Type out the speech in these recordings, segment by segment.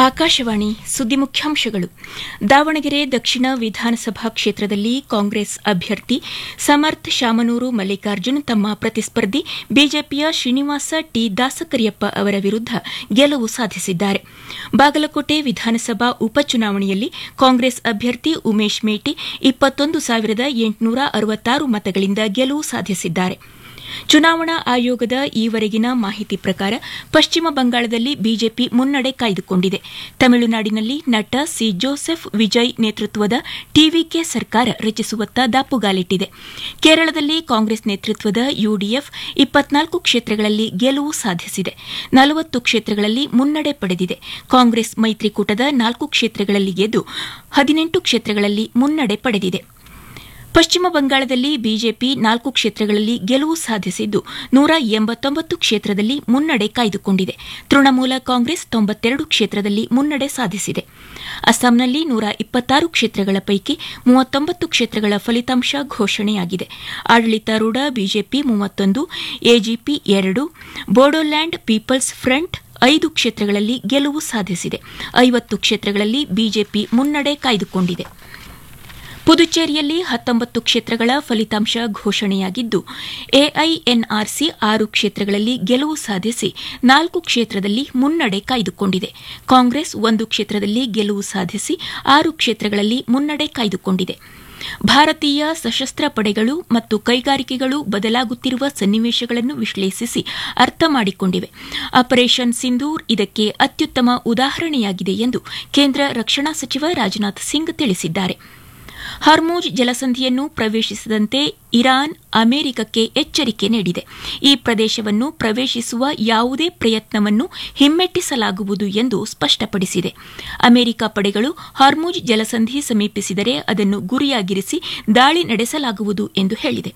ಆಕಾಶವಾಣಿ ಸುದ್ದಿ ಮುಖ್ಯಾಂಶಗಳು ದಾವಣಗೆರೆ ದಕ್ಷಿಣ ವಿಧಾನಸಭಾ ಕ್ಷೇತ್ರದಲ್ಲಿ ಕಾಂಗ್ರೆಸ್ ಅಭ್ಯರ್ಥಿ ಸಮರ್ಥ್ ಶಾಮನೂರು ಮಲ್ಲಿಕಾರ್ಜುನ್ ತಮ್ಮ ಪ್ರತಿಸ್ಪರ್ಧಿ ಬಿಜೆಪಿಯ ಶ್ರೀನಿವಾಸ ಟಿ ದಾಸಕರಿಯಪ್ಪ ಅವರ ವಿರುದ್ದ ಗೆಲುವು ಸಾಧಿಸಿದ್ದಾರೆ ಬಾಗಲಕೋಟೆ ವಿಧಾನಸಭಾ ಉಪಚುನಾವಣೆಯಲ್ಲಿ ಕಾಂಗ್ರೆಸ್ ಅಭ್ಯರ್ಥಿ ಉಮೇಶ್ ಮೇಟಿ ಇಪ್ಪತ್ತೊಂದು ಸಾವಿರದ ಎಂಟುನೂರ ಅರವತ್ತಾರು ಮತಗಳಿಂದ ಗೆಲುವು ಸಾಧಿಸಿದ್ದಾರೆ ಚುನಾವಣಾ ಆಯೋಗದ ಈವರೆಗಿನ ಮಾಹಿತಿ ಪ್ರಕಾರ ಪಶ್ಚಿಮ ಬಂಗಾಳದಲ್ಲಿ ಬಿಜೆಪಿ ಮುನ್ನಡೆ ಕಾಯ್ದುಕೊಂಡಿದೆ ತಮಿಳುನಾಡಿನಲ್ಲಿ ನಟ ಸಿ ಜೋಸೆಫ್ ವಿಜಯ್ ನೇತೃತ್ವದ ಟಿವಿಕೆ ಸರ್ಕಾರ ರಚಿಸುವತ್ತ ದಾಪುಗಾಲಿಟ್ಟಿದೆ ಕೇರಳದಲ್ಲಿ ಕಾಂಗ್ರೆಸ್ ನೇತೃತ್ವದ ಯುಡಿಎಫ್ ಇಪ್ಪತ್ನಾಲ್ಕು ಕ್ಷೇತ್ರಗಳಲ್ಲಿ ಗೆಲುವು ಸಾಧಿಸಿದೆ ನಲವತ್ತು ಕ್ಷೇತ್ರಗಳಲ್ಲಿ ಮುನ್ನಡೆ ಪಡೆದಿದೆ ಕಾಂಗ್ರೆಸ್ ಮೈತ್ರಿಕೂಟದ ನಾಲ್ಕು ಕ್ಷೇತ್ರಗಳಲ್ಲಿ ಗೆದ್ದು ಹದಿನೆಂಟು ಕ್ಷೇತ್ರಗಳಲ್ಲಿ ಮುನ್ನಡೆ ಪಡೆದಿದೆ ಪಶ್ಚಿಮ ಬಂಗಾಳದಲ್ಲಿ ಬಿಜೆಪಿ ನಾಲ್ಕು ಕ್ಷೇತ್ರಗಳಲ್ಲಿ ಗೆಲುವು ಸಾಧಿಸಿದ್ದು ನೂರ ಎಂಬತ್ತೊಂಬತ್ತು ಕ್ಷೇತ್ರದಲ್ಲಿ ಮುನ್ನಡೆ ಕಾಯ್ದುಕೊಂಡಿದೆ ತೃಣಮೂಲ ಕಾಂಗ್ರೆಸ್ ತೊಂಬತ್ತೆರಡು ಕ್ಷೇತ್ರದಲ್ಲಿ ಮುನ್ನಡೆ ಸಾಧಿಸಿದೆ ಅಸ್ಸಾಂನಲ್ಲಿ ನೂರ ಇಪ್ಪತ್ತಾರು ಕ್ಷೇತ್ರಗಳ ಪೈಕಿ ಮೂವತ್ತೊಂಬತ್ತು ಕ್ಷೇತ್ರಗಳ ಫಲಿತಾಂಶ ಘೋಷಣೆಯಾಗಿದೆ ಆಡಳಿತಾರೂಢ ಬಿಜೆಪಿ ಮೂವತ್ತೊಂದು ಎಜಿಪಿ ಎರಡು ಬೋಡೋಲ್ಯಾಂಡ್ ಪೀಪಲ್ಸ್ ಫ್ರಂಟ್ ಐದು ಕ್ಷೇತ್ರಗಳಲ್ಲಿ ಗೆಲುವು ಸಾಧಿಸಿದೆ ಐವತ್ತು ಕ್ಷೇತ್ರಗಳಲ್ಲಿ ಬಿಜೆಪಿ ಮುನ್ನಡೆ ಕಾಯ್ದುಕೊಂಡಿದೆ ಪುದುಚೇರಿಯಲ್ಲಿ ಹತ್ತೊಂಬತ್ತು ಕ್ಷೇತ್ರಗಳ ಫಲಿತಾಂಶ ಘೋಷಣೆಯಾಗಿದ್ದು ಎಐಎನ್ಆರ್ಸಿ ಆರು ಕ್ಷೇತ್ರಗಳಲ್ಲಿ ಗೆಲುವು ಸಾಧಿಸಿ ನಾಲ್ಕು ಕ್ಷೇತ್ರದಲ್ಲಿ ಮುನ್ನಡೆ ಕಾಯ್ದುಕೊಂಡಿದೆ ಕಾಂಗ್ರೆಸ್ ಒಂದು ಕ್ಷೇತ್ರದಲ್ಲಿ ಗೆಲುವು ಸಾಧಿಸಿ ಆರು ಕ್ಷೇತ್ರಗಳಲ್ಲಿ ಮುನ್ನಡೆ ಕಾಯ್ದುಕೊಂಡಿದೆ ಭಾರತೀಯ ಸಶಸ್ತ್ರ ಪಡೆಗಳು ಮತ್ತು ಕೈಗಾರಿಕೆಗಳು ಬದಲಾಗುತ್ತಿರುವ ಸನ್ನಿವೇಶಗಳನ್ನು ವಿಶ್ಲೇಷಿಸಿ ಅರ್ಥ ಮಾಡಿಕೊಂಡಿವೆ ಆಪರೇಷನ್ ಸಿಂಧೂರ್ ಇದಕ್ಕೆ ಅತ್ಯುತ್ತಮ ಉದಾಹರಣೆಯಾಗಿದೆ ಎಂದು ಕೇಂದ್ರ ರಕ್ಷಣಾ ಸಚಿವ ರಾಜನಾಥ್ ಸಿಂಗ್ ತಿಳಿಸಿದ್ದಾರೆ ಹರ್ಮೂಜ್ ಜಲಸಂಧಿಯನ್ನು ಪ್ರವೇಶಿಸದಂತೆ ಇರಾನ್ ಅಮೆರಿಕಕ್ಕೆ ಎಚ್ಚರಿಕೆ ನೀಡಿದೆ ಈ ಪ್ರದೇಶವನ್ನು ಪ್ರವೇಶಿಸುವ ಯಾವುದೇ ಪ್ರಯತ್ನವನ್ನು ಹಿಮ್ಮೆಟ್ಟಿಸಲಾಗುವುದು ಎಂದು ಸ್ಪಷ್ಟಪಡಿಸಿದೆ ಅಮೆರಿಕ ಪಡೆಗಳು ಹಾರ್ಮೂಜ್ ಜಲಸಂಧಿ ಸಮೀಪಿಸಿದರೆ ಅದನ್ನು ಗುರಿಯಾಗಿರಿಸಿ ದಾಳಿ ನಡೆಸಲಾಗುವುದು ಎಂದು ಹೇಳಿದೆ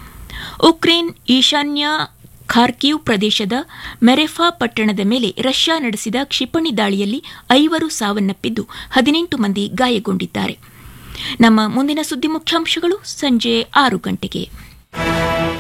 ಉಕ್ರೇನ್ ಈಶಾನ್ಯ ಖಾರ್ಕಿವ್ ಪ್ರದೇಶದ ಮೆರೆಫಾ ಪಟ್ಟಣದ ಮೇಲೆ ರಷ್ಯಾ ನಡೆಸಿದ ಕ್ಷಿಪಣಿ ದಾಳಿಯಲ್ಲಿ ಐವರು ಸಾವನ್ನಪ್ಪಿದ್ದು ಹದಿನೆಂಟು ಮಂದಿ ಗಾಯಗೊಂಡಿದ್ದಾರೆ ನಮ್ಮ ಮುಂದಿನ ಸುದ್ದಿ ಮುಖ್ಯಾಂಶಗಳು ಸಂಜೆ ಆರು ಗಂಟೆಗೆ